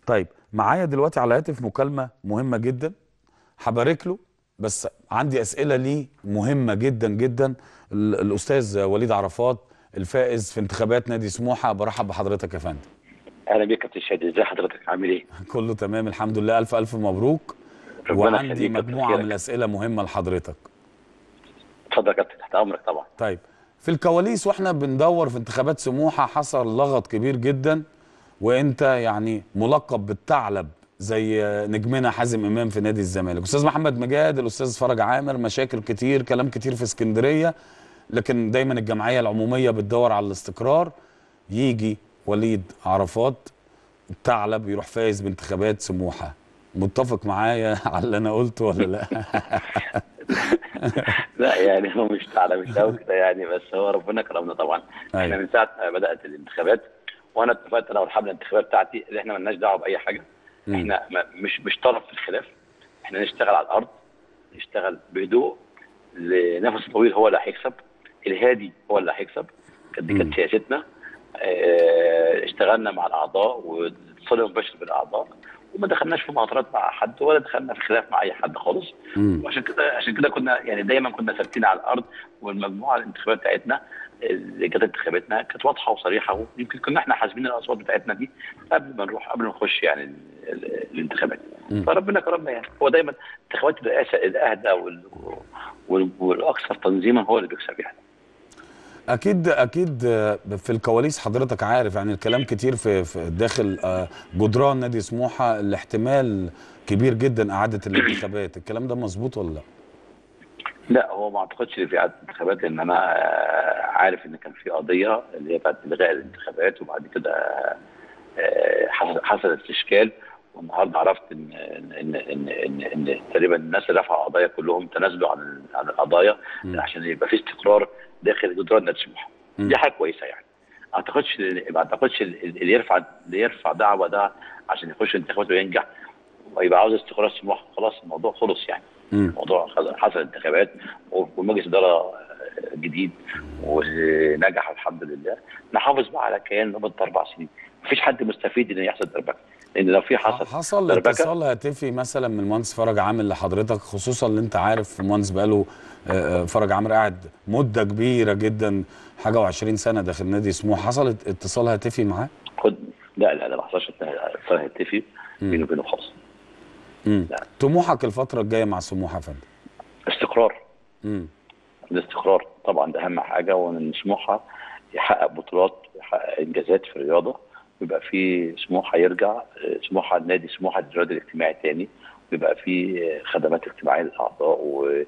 طيب معايا دلوقتي على الهاتف مكالمه مهمه جدا هبارك له بس عندي اسئله ليه مهمه جدا جدا ال- الاستاذ وليد عرفات الفائز في انتخابات نادي سموحه برحب بحضرتك يا فندم اهلا بيك يا كابتن شادي ازي حضرتك عامل ايه؟ كله تمام الحمد لله الف الف مبروك ربنا وعندي يخليك يا كابتن مجموعه خيرك. من الاسئله مهمه لحضرتك اتفضل يا كابتن تحت امرك طبعا طيب في الكواليس واحنا بندور في انتخابات سموحه حصل لغط كبير جدا وانت يعني ملقب بالثعلب زي نجمنا حازم امام في نادي الزمالك استاذ محمد مجاد الاستاذ فرج عامر مشاكل كتير كلام كتير في اسكندريه لكن دايما الجمعيه العموميه بتدور على الاستقرار يجي وليد عرفات الثعلب يروح فايز بانتخابات سموحه متفق معايا على اللي انا قلته ولا لا لا يعني هو مش تعالى مش قوي كده يعني بس هو ربنا كرمنا طبعا أيوة. احنا من ساعه ما بدات الانتخابات وانا اتفقت انا والحمله الانتخابيه بتاعتي ان احنا مالناش دعوه باي حاجه مم. احنا ما مش مش طرف في الخلاف احنا نشتغل على الارض نشتغل بهدوء لنفس طويل هو اللي هيكسب الهادي هو اللي هيكسب كانت دي مم. كانت سياستنا اه اشتغلنا مع الاعضاء واتصال مباشر بالاعضاء وما دخلناش في مهاترات مع حد ولا دخلنا في خلاف مع اي حد خالص مم. وعشان كده عشان كده كنا يعني دايما كنا ثابتين على الارض والمجموعه الانتخابات بتاعتنا اللي كانت انتخاباتنا كانت واضحه وصريحه ويمكن كنا احنا حاسبين الاصوات بتاعتنا دي قبل ما نروح قبل ما نخش يعني ال- ال- الانتخابات مم. فربنا كرمنا يعني هو دايما انتخابات الرئاسه الاهدى وال- وال- والاكثر تنظيما هو اللي بيكسب يعني اكيد اكيد آه، في الكواليس حضرتك عارف يعني الكلام كتير في, في داخل آه، جدران نادي سموحه الاحتمال كبير جدا اعاده الانتخابات الكلام ده مظبوط ولا لا لا هو ما اعتقدش ان في اعاده انتخابات لان انا آه، عارف ان كان في قضيه اللي هي بتاعت الغاء الانتخابات وبعد كده آه، حصل حصل استشكال والنهارده عرفت ان ان ان ان, إن تقريبا الناس اللي رفعوا قضايا كلهم تنازلوا عن عن القضايا مم. عشان يبقى في استقرار داخل جدران نادي سموحه مم. دي حاجه كويسه يعني ما اعتقدش ما اعتقدش اللي يرفع اللي يرفع دعوه ده عشان يخش انتخابات وينجح ويبقى عاوز استقرار سموحه خلاص الموضوع خلص يعني مم. الموضوع خلاص حصل انتخابات ومجلس اداره جديد ونجح الحمد لله نحافظ بقى على كيان لمده اربع سنين مفيش حد مستفيد ان يحصل دربكه لان لو في حصل حصل دربكة- اتصال هاتفي مثلا من المهندس فرج عامر لحضرتك خصوصا اللي انت عارف المهندس بقاله آه، آه، فرج عامر قاعد مده كبيره جدا حاجه و20 سنه داخل نادي سموحه حصل اتصال هاتفي معاه خد لا لا لا ما حصلش اتصال هاتفي بينه وبينه خالص مم. لا. طموحك الفتره الجايه مع سموحه يا فندم استقرار مم. الاستقرار طبعا ده اهم حاجه وان سموحه يحقق بطولات ويحقق انجازات في الرياضه ويبقى في سموحه يرجع آه، سموحه النادي سموحه الرياضي الاجتماعي تاني ويبقى في آه، خدمات اجتماعيه للاعضاء و-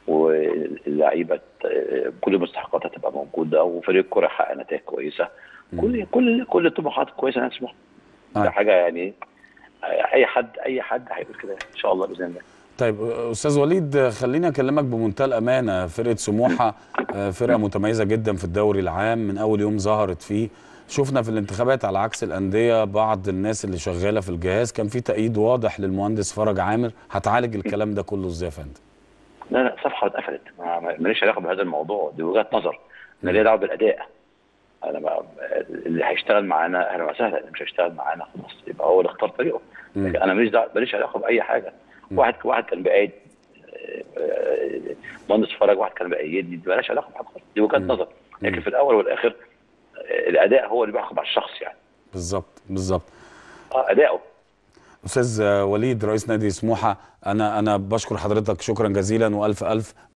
واللعيبه آه، كل المستحقات هتبقى موجوده وفريق الكره يحقق نتائج كويسه كل كل كل الطموحات كويسه نادي سموحه آه. ده حاجه يعني آه، اي حد اي حد هيقول كده ان شاء الله باذن الله طيب استاذ وليد خليني اكلمك بمنتهى الامانه فرقه سموحه آه، فرقه متميزه جدا في الدوري العام من اول يوم ظهرت فيه شفنا في الانتخابات على عكس الانديه بعض الناس اللي شغاله في الجهاز كان في تأييد واضح للمهندس فرج عامر هتعالج الكلام ده كله ازاي يا فندم لا لا صفحه اتقفلت ما- ما- ماليش علاقه بهذا الموضوع دي وجهه نظر انا ليا دعوه بالاداء انا ما اللي هيشتغل معانا اهلا وسهلا اللي مش هيشتغل معانا خلاص يبقى هو اللي اختار طريقه مم. لكن انا ماليش دعوه ماليش علاقه باي حاجه واحد واحد كان بيأيد آه، آه، مهندس فرج واحد كان بيأيدني دي مالهاش علاقه بحاجه خالص. دي وجهه مم. نظر لكن مم. في الاول والاخر آه، الاداء هو اللي بيحكم على الشخص يعني بالظبط بالظبط اه اداؤه استاذ وليد رئيس نادي سموحه انا انا بشكر حضرتك شكرا جزيلا والف الف